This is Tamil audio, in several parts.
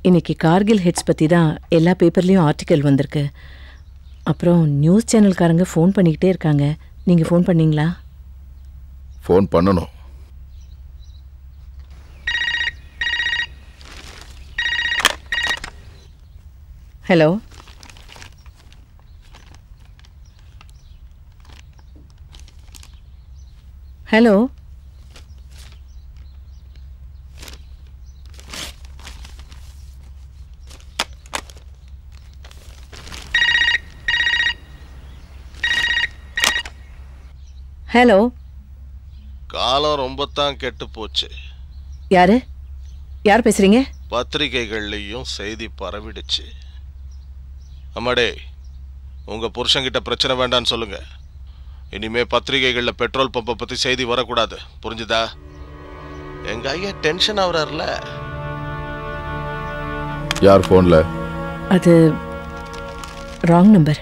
இன்னைக்கு கார்கில் ஹெட்ஸ் பற்றி தான் எல்லா பேப்பர்லேயும் ஆர்டிக்கல் வந்திருக்கு அப்புறம் நியூஸ் சேனல்காரங்க ஃபோன் பண்ணிக்கிட்டே இருக்காங்க நீங்கள் ஃபோன் பண்ணீங்களா ஃபோன் பண்ணணும் ஹலோ ஹலோ ஹலோ காலம் ரொம்ப தான் கெட்டு போச்சு யாரு யார் பேசுறீங்க பத்திரிகைகள்லையும் செய்தி பரவிடுச்சு அம்மாடே உங்க புருஷன்கிட்ட பிரச்சனை வேண்டான்னு சொல்லுங்க இனிமே பத்திரிகைகள்ல பெட்ரோல் பம்பை பத்தி செய்தி வரக்கூடாது புரிஞ்சுதா எங்க ஐயா டென்ஷன் ஆகுறாருல யார் ஃபோன்ல அது ராங் நம்பர்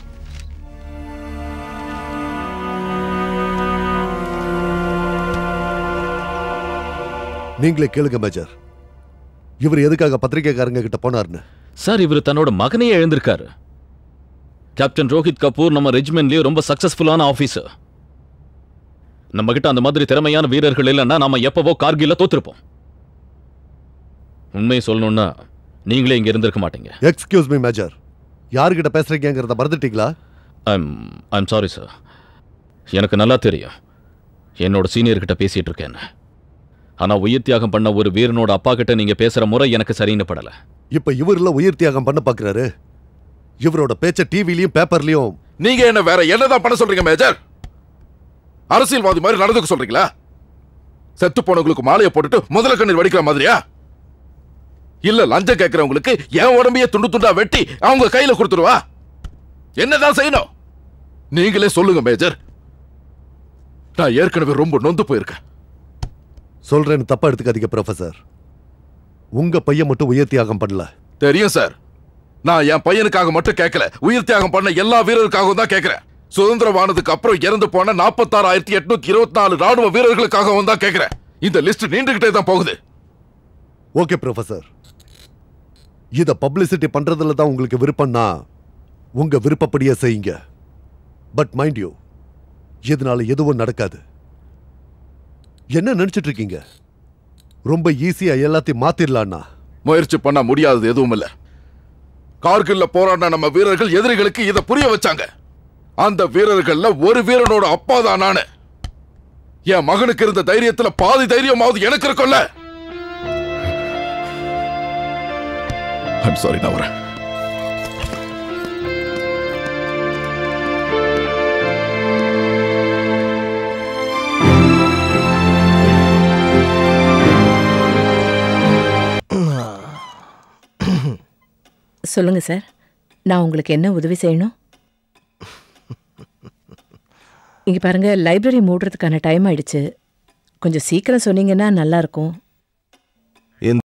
நீங்களே கேளுங்க மேஜர் இவர் எதுக்காக பத்திரிக்கைக்காரங்க கிட்ட போனார்னு சார் இவர் தன்னோட மகனையே எழுந்திருக்காரு கேப்டன் ரோஹித் கபூர் நம்ம ரெஜிமெண்ட்லயே ரொம்ப சக்சஸ்ஃபுல்லான ஆபீசர் நம்ம கிட்ட அந்த மாதிரி திறமையான வீரர்கள் இல்லைன்னா நாம எப்பவோ கார்கில்ல தோத்திருப்போம் உண்மையை சொல்லணும்னா நீங்களே இங்க இருந்திருக்க மாட்டீங்க எக்ஸ்கியூஸ் மீ மேஜர் யாருக்கிட்ட பேசுறீங்கிறத மறந்துட்டீங்களா ஐம் ஐம் சாரி சார் எனக்கு நல்லா தெரியும் என்னோட சீனியர் கிட்ட பேசிட்டு இருக்கேன்னு ஆனா உயிர் தியாகம் பண்ண ஒரு வீரனோட அப்பா கிட்ட நீங்க பேசுற முறை எனக்கு சரின்னு படல இப்ப இவர்ல உயிர் தியாகம் பண்ண பாக்குறாரு இவரோட பேச்ச டிவிலையும் பேப்பர்லயும் நீங்க என்ன வேற என்னதான் பண்ண சொல்றீங்க மேஜர் அரசியல்வாதி மாதிரி நடந்துக்க சொல்றீங்களா செத்து போனவங்களுக்கு மாலையை போட்டுட்டு முதல கண்ணீர் வடிக்கிற மாதிரியா இல்ல லஞ்சம் கேட்கறவங்களுக்கு என் உடம்பையே துண்டு துண்டா வெட்டி அவங்க கையில கொடுத்துருவா என்னதான் செய்யணும் நீங்களே சொல்லுங்க மேஜர் நான் ஏற்கனவே ரொம்ப நொந்து போயிருக்கேன் சொல்றேன்னு தப்பா எடுத்துக்காதீங்க ப்ரொஃபசர் உங்க பையன் மட்டும் உயிர் தியாகம் பண்ணல தெரியும் சார் நான் என் பையனுக்காக மட்டும் கேட்கல உயிர் தியாகம் பண்ண எல்லா வீரருக்காகவும் தான் கேட்கிறேன் சுதந்திரமானதுக்கு அப்புறம் இறந்து போன நாற்பத்தாறாயிரத்தி எட்நூத்தி இருபத்தி நாலு ராணுவ வீரர்களுக்காகவும் தான் கேட்கிறேன் இந்த லிஸ்ட் நீண்டுகிட்டே தான் போகுது ஓகே ப்ரொஃபசர் இத பப்ளிசிட்டி பண்றதுல தான் உங்களுக்கு விருப்பம்னா உங்க விருப்பப்படியே செய்யுங்க பட் மைண்ட் யூ இதனால எதுவும் நடக்காது என்ன நினைச்சிட்டு இருக்கீங்க ரொம்ப ஈஸியா எல்லாத்தையும் மாத்திரலான்னா முயற்சி பண்ண முடியாதது எதுவும் இல்ல கார்கில்ல போராடின நம்ம வீரர்கள் எதிரிகளுக்கு இத புரிய வச்சாங்க அந்த வீரர்கள்ல ஒரு வீரனோட அப்பா தான் நானு என் மகனுக்கு இருந்த தைரியத்துல பாதி தைரியமாவது எனக்கு இருக்கும்ல சாரி நான் வரேன் சொல்லுங்க சார் நான் உங்களுக்கு என்ன உதவி செய்யணும் இங்க பாருங்க லைப்ரரி மூடுறதுக்கான டைம் ஆயிடுச்சு கொஞ்சம் சீக்கிரம் சொன்னீங்கன்னா நல்லா இருக்கும்